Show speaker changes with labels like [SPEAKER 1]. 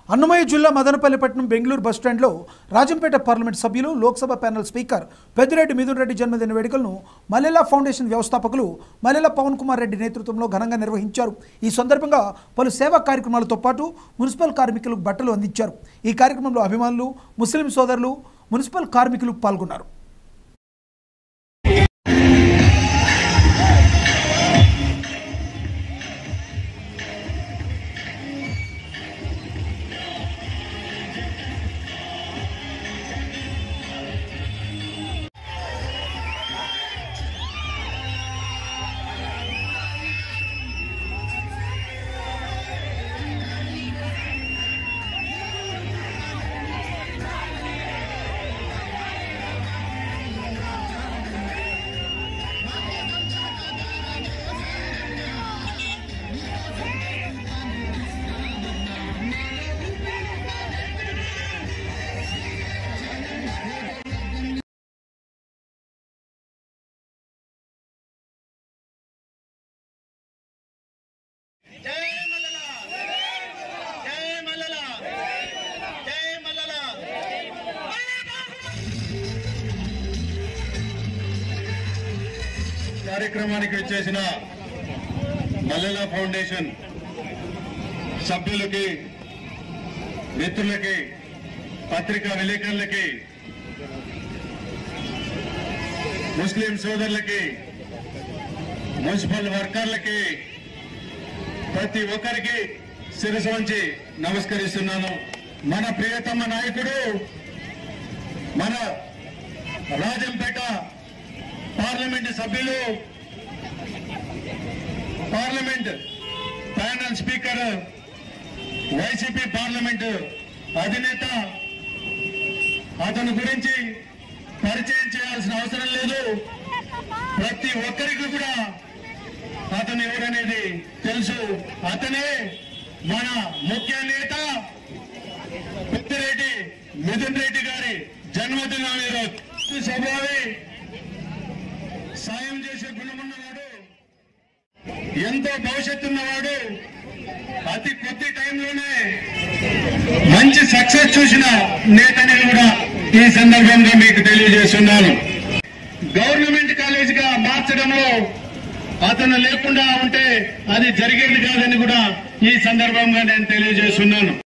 [SPEAKER 1] అన్నమయ్య జిల్లా మదనపల్లిపట్నం బెంగళూరు బస్టాండ్లో రాజంపేట పార్లమెంట్ సభ్యులు లోక్సభ ప్యానెల్ స్పీకర్ పెద్దిరెడ్డి మిథున్ రెడ్డి జన్మదిన వేడుకలను మల్లెల ఫౌండేషన్ వ్యవస్థాపకులు మల్లెల పవన్ కుమార్ రెడ్డి నేతృత్వంలో ఘనంగా నిర్వహించారు ఈ సందర్భంగా పలు సేవా కార్యక్రమాలతో పాటు మున్సిపల్ కార్మికులకు బట్టలు అందించారు ఈ కార్యక్రమంలో అభిమానులు ముస్లిం సోదరులు మున్సిపల్ కార్మికులు పాల్గొన్నారు
[SPEAKER 2] జై మల్లల జై మల్లల జై మల్లల కార్యక్రమానికి వచ్చేసిన మల్లెల ఫౌండేషన్ సభ్యులకి మిత్రులకి పత్రికా విలేకరులకి ముస్లిం సోదరులకి మున్సిపల్ వర్కర్లకి ప్రతి ఒక్కరికి శిరసు వంచి నమస్కరిస్తున్నాను మన ప్రియతమ నాయకుడు మన రాజంపేట పార్లమెంట్ సభ్యులు parliament panel speaker YCP parliament అధినేత అతని గురించి పరిచయం చేయాల్సిన అవసరం లేదు ప్రతి ఒక్కరికి కూడా అతను ఎవరనేది తెలుసు అతనే మన ముఖ్య నేత పెద్దిరెడ్డి మిథున్ రెడ్డి గారి జన్మదినం ఈరోజు స్వభావి సాయం చేసే గుణమున్నవాడు ఎంతో భవిష్యత్తు ఉన్నవాడు అతి కొద్ది టైంలోనే మంచి సక్సెస్ చూసిన నేతని కూడా ఈ సందర్భంగా మీకు తెలియజేస్తున్నాను గవర్నమెంట్ కాలేజ్ గా మార్చడంలో అతను లేకుండా ఉంటే అది జరిగేది కాదని కూడా ఈ సందర్భంగా నేను తెలియజేస్తున్నాను